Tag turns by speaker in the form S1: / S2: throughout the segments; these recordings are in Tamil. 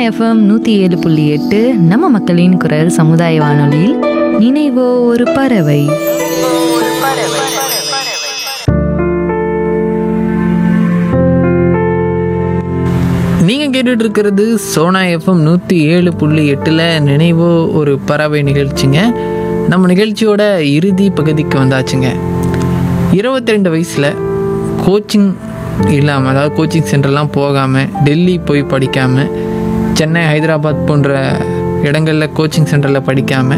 S1: எஃப்எம் நூற்றி ஏழு புள்ளி எட்டு நம்ம மக்களின் குரல் சமுதாய வானொலியில் நினைவோ ஒரு பறவை
S2: நீங்கள் கேட்டுட்டு இருக்கிறது சோனா எஃப்எம் நூற்றி ஏழு புள்ளி எட்டில் நினைவோ ஒரு பறவை நிகழ்ச்சிங்க நம்ம நிகழ்ச்சியோட இறுதி பகுதிக்கு வந்தாச்சுங்க இருபத்தி ரெண்டு வயசில் கோச்சிங் இல்லாமல் அதாவது கோச்சிங் சென்டர்லாம் போகாமல் டெல்லி போய் படிக்காமல் சென்னை ஹைதராபாத் போன்ற இடங்களில் கோச்சிங் சென்டரில் படிக்காமல்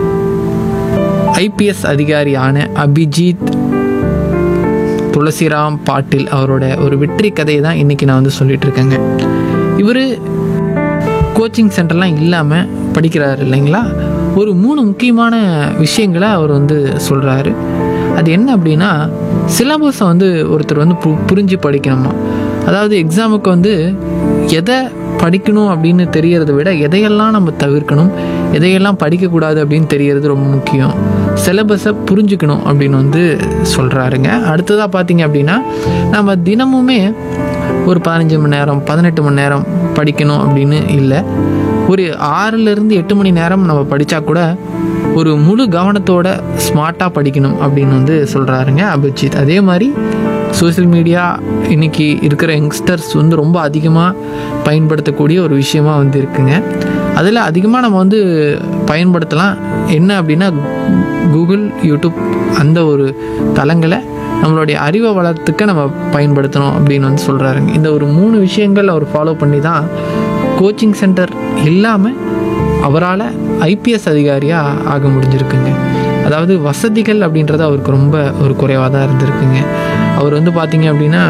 S2: ஐபிஎஸ் அதிகாரி ஆன அபிஜித் துளசிராம் பாட்டில் அவரோட ஒரு வெற்றி கதையை தான் இன்றைக்கி நான் வந்து சொல்லிட்டு இருக்கேங்க இவர் கோச்சிங் சென்டர்லாம் இல்லாமல் படிக்கிறாரு இல்லைங்களா ஒரு மூணு முக்கியமான விஷயங்களை அவர் வந்து சொல்கிறாரு அது என்ன அப்படின்னா சிலபஸை வந்து ஒருத்தர் வந்து பு புரிஞ்சு படிக்கணுமா அதாவது எக்ஸாமுக்கு வந்து எதை படிக்கணும் அப்படின்னு தெரியறதை விட எதையெல்லாம் நம்ம தவிர்க்கணும் எதையெல்லாம் படிக்கக்கூடாது அப்படின்னு தெரியறது ரொம்ப முக்கியம் சிலபஸை புரிஞ்சுக்கணும் அப்படின்னு வந்து சொல்கிறாருங்க அடுத்ததாக பார்த்தீங்க அப்படின்னா நம்ம தினமுமே ஒரு பதினஞ்சு மணி நேரம் பதினெட்டு மணி நேரம் படிக்கணும் அப்படின்னு இல்லை ஒரு ஆறுலேருந்து எட்டு மணி நேரம் நம்ம படித்தா கூட ஒரு முழு கவனத்தோட ஸ்மார்ட்டாக படிக்கணும் அப்படின்னு வந்து சொல்கிறாருங்க அபிஜித் அதே மாதிரி சோஷியல் மீடியா இன்னைக்கு இருக்கிற யங்ஸ்டர்ஸ் வந்து ரொம்ப அதிகமாக பயன்படுத்தக்கூடிய ஒரு விஷயமா வந்து இருக்குங்க அதில் அதிகமாக நம்ம வந்து பயன்படுத்தலாம் என்ன அப்படின்னா கூகுள் யூடியூப் அந்த ஒரு தளங்களை நம்மளுடைய அறிவை வளர்த்துக்க நம்ம பயன்படுத்தணும் அப்படின்னு வந்து சொல்கிறாருங்க இந்த ஒரு மூணு விஷயங்கள் அவர் ஃபாலோ பண்ணி தான் கோச்சிங் சென்டர் இல்லாமல் அவரால் ஐபிஎஸ் அதிகாரியாக ஆக முடிஞ்சிருக்குங்க அதாவது வசதிகள் அப்படின்றது அவருக்கு ரொம்ப ஒரு குறைவாக தான் இருந்திருக்குங்க அவர் வந்து பார்த்தீங்க அப்படின்னா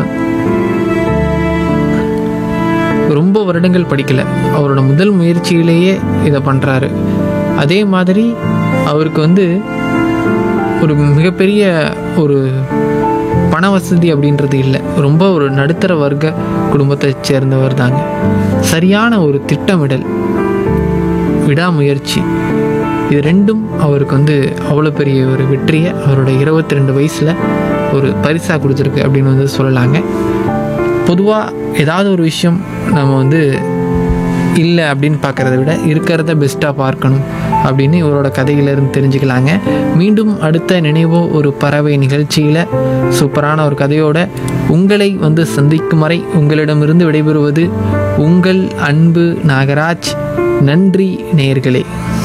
S2: ரொம்ப வருடங்கள் படிக்கலை அவரோட முதல் முயற்சியிலேயே இதை பண்ணுறாரு அதே மாதிரி அவருக்கு வந்து ஒரு மிகப்பெரிய ஒரு பண வசதி அப்படின்றது இல்லை ரொம்ப ஒரு நடுத்தர வர்க்க குடும்பத்தை சேர்ந்தவர் தாங்க சரியான ஒரு திட்டமிடல் விடாமுயற்சி இது ரெண்டும் அவருக்கு வந்து அவ்வளோ பெரிய ஒரு வெற்றியை அவரோட இருபத்தி ரெண்டு வயசில் ஒரு பரிசாக கொடுத்துருக்கு அப்படின்னு வந்து சொல்லலாங்க பொதுவாக ஏதாவது ஒரு விஷயம் நம்ம வந்து இல்லை அப்படின்னு பார்க்குறத விட இருக்கிறத பெஸ்ட்டாக பார்க்கணும் அப்படின்னு இவரோட கதையிலிருந்து தெரிஞ்சுக்கலாங்க மீண்டும் அடுத்த நினைவோ ஒரு பறவை நிகழ்ச்சியில் சூப்பரான ஒரு கதையோட உங்களை வந்து சந்திக்கும் வரை உங்களிடமிருந்து விடைபெறுவது உங்கள் அன்பு நாகராஜ் நன்றி நேயர்களே